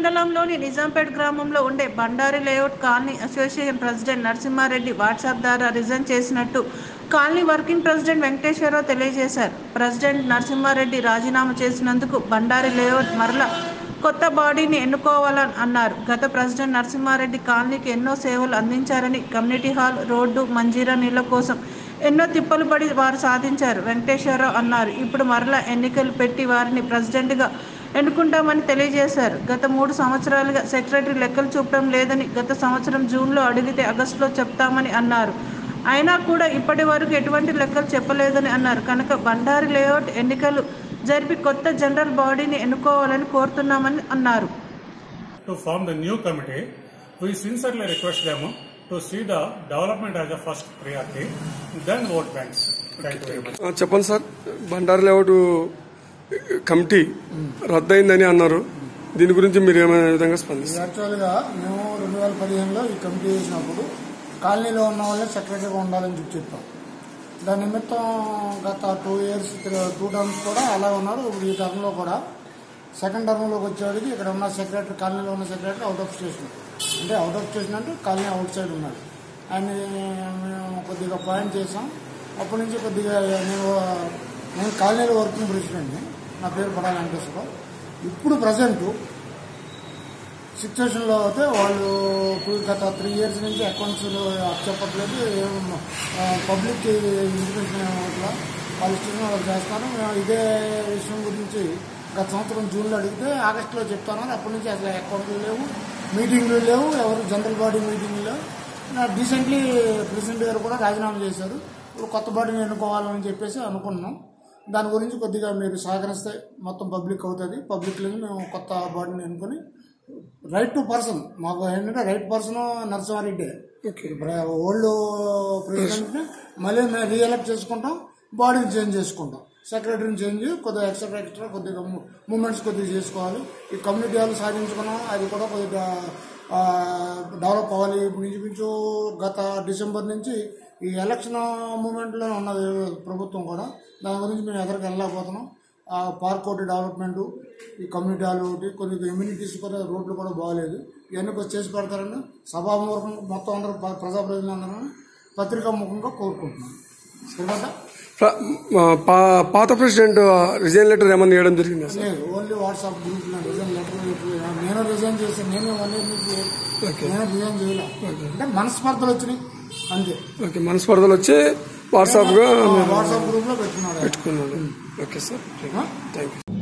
మండలంలోని నిజాంపేట్ గ్రామంలో ఉండే Bandari layout colony association president Narasimha Reddy WhatsApp ద్వారా రిజైన్ చేసినట్టు కాలనీ వర్కింగ్ ప్రెసిడెంట్ వెంకటేశ్వరరావు తెలియజేశారు ప్రెసిడెంట్ నరసింహారెడ్డి రాజీనామా చేసినందుకు బండారి లేఅవుట్ మరల కొత్త బాడీని ఎన్నుకోవాలని అన్నారు గత ప్రెసిడెంట్ నరసింహారెడ్డి కాలనీకి ఎన్నో సేవలు అందించారని కమ్యూనిటీ హాల్ రోడ్డు మంజీరా నీళ్ల కోసం ఎన్నో తిప్పలు పడి వారు సాధించారు వెంకటేశ్వరరావు అన్నారు ఇప్పుడు మరలా ఎన్నికలు పెట్టి వారిని ప్రెసిడెంట్గా ఎన్నుకుంటామని తెలియజేశారు గత మూడు సంవత్సరాలుగా సెక్రటరీ లెక్కలు చూపడం లేదని గత సంవత్సరం జూన్లో అడిగితే ఆగస్టులో చెప్తామని అన్నారు అయినా కూడా ఇప్పటి వరకు ఎటువంటి లెక్కలు చెప్పలేదని అన్నారు కనుక బండారి లేఅవుట్ ఎన్నికలు జరిపి కొత్త జనరల్ బాడీని ఎన్నుకోవాలని కోరుతున్నామని అన్నారు to form the new committee, we sincerely request them to see the development as a first priority, then vote banks. Thank you very much. ఆ, చెప్పండి సార్ బండారు లేఅవుట్ కమిటీ రద్దయిందని అన్నారు దీని గురించి మీరు ఏమైనా విధంగా స్పందిస్తారు యాక్చువల్గా మేము రెండు వేల పదిహేనులో ఈ కమిటీ చేసినప్పుడు కాలనీలో ఉన్న వాళ్ళే సెక్రటరీగా ఉండాలని చెప్పి చెప్పాం దాని నిమిత్తం గత టూ ఇయర్స్ టూ టర్మ్స్ కూడా అలా ఉన్నారు ఇప్పుడు ఈ టర్మ్లో కూడా సెకండ్ టర్మ్లోకి వచ్చేవాడికి ఇక్కడ ఉన్న సెక్రటరీ కాలనీలో ఉన్న సెక్రటరీ అవుట్ ఆఫ్ స్టేషన్ అంటే అవుట్ ఆఫ్ స్టేషన్ అంటే కాలనీ అవుట్ సైడ్ ఉన్నాడు ఆయన మేము కొద్దిగా పాయింట్ చేసాం అప్పటి నుంచి కొద్దిగా నేను నేను కాలనీలో వర్కింగ్ ప్రెసిడెంట్ని నా పేరు పడాలి వెంకటేశ్వరరావు ఇప్పుడు ప్రజెంట్ సిచ్యువేషన్లో అయితే వాళ్ళు ఇప్పుడు గత త్రీ ఇయర్స్ నుంచి అకౌంట్స్ చెప్పట్లేదు పబ్లిక్ ఇన్ఫర్మేషన్ ఇవ్వట్లా వాళ్ళ ఇష్టం వాళ్ళు చేస్తారు మేము ఇదే విషయం గురించి గత సంవత్సరం జూన్లో అడిగితే ఆగస్టులో చెప్తాను అప్పటి నుంచి అసలు అకౌంట్లు లేవు మీటింగ్లు లేవు ఎవరు జనరల్ బాడీ మీటింగ్లు లేవు రీసెంట్లీ ప్రెసిడెంట్ గారు కూడా రాజీనామా చేశారు ఇప్పుడు కొత్త బాడీని ఎన్నుకోవాలని చెప్పేసి అనుకున్నాం దాని గురించి కొద్దిగా మీరు సహకరిస్తే మొత్తం పబ్లిక్ అవుతుంది పబ్లిక్లో మేము కొత్త బాడీని ఎన్నుకొని రైట్ టు పర్సన్ మాకు ఏంటంటే right person Narasimha Reddy old president మళ్ళీ మేము రీఎలక్ట్ చేసుకుంటాం బాడీని చేంజ్ చేసుకుంటాం సెక్రటరీని చేంజ్ కొద్దిగా ఎక్స్ట్రా ఎక్స్ట్రా కొద్దిగా మూమెంట్స్ కొద్దిగా చేసుకోవాలి ఈ కమ్యూనిటీ హాల్ సాధించుకున్నాం అది కూడా కొద్దిగా ఆ, డెవలప్ అవ్వాలి ఇప్పుడు ఇంచుమించు గత డిసెంబర్ నుంచి ఈ ఎలక్షన్ మూమెంట్లో ఉన్నది ప్రభుత్వం కూడా దాని గురించి మేము ఎదురుకు వెళ్ళలేకపోతున్నాం ఆ పార్క్ ఒకటి డెవలప్మెంట్ ఈ కమ్యూనిటీ హాల్ ఒకటి కొన్ని ఇమ్యూనిటీస్ కూడా రోడ్లు కూడా బాగాలేదు ఇవన్నీ కొంచెం చేసి పెడతారని సభాముఖం మొత్తం అందరూ ప్ర- ప్రజాప్రతినిధులందరూ పత్రికా ముఖంగా కోరుకుంటున్నాం తర్వాత ప్ర- ఆ, పా- పాత ప్రెసిడెంట్ రిజైన్ లెటర్ ఏమన్నా ఇవ్వడం జరిగిందా సార్ లేదు ఓన్లీ వాట్సాప్ గ్రూప్ లో రిజైన్ లెటర్ నేను రిజైన్ చేసి నేను వన్ ఇయర్ నుంచి నేను రిజైన్ చేయలే అంటే మనస్పర్ధలు వచ్చినాయి అంతే ఓకే మనస్పర్ధలు వచ్చి వాట్సాప్ గా వాట్సాప్ గ్రూప్ లో పెట్టుకున్నాడు ఆయన. పెట్టుకున్నాను ఓకే సార్ ఆ? Thank you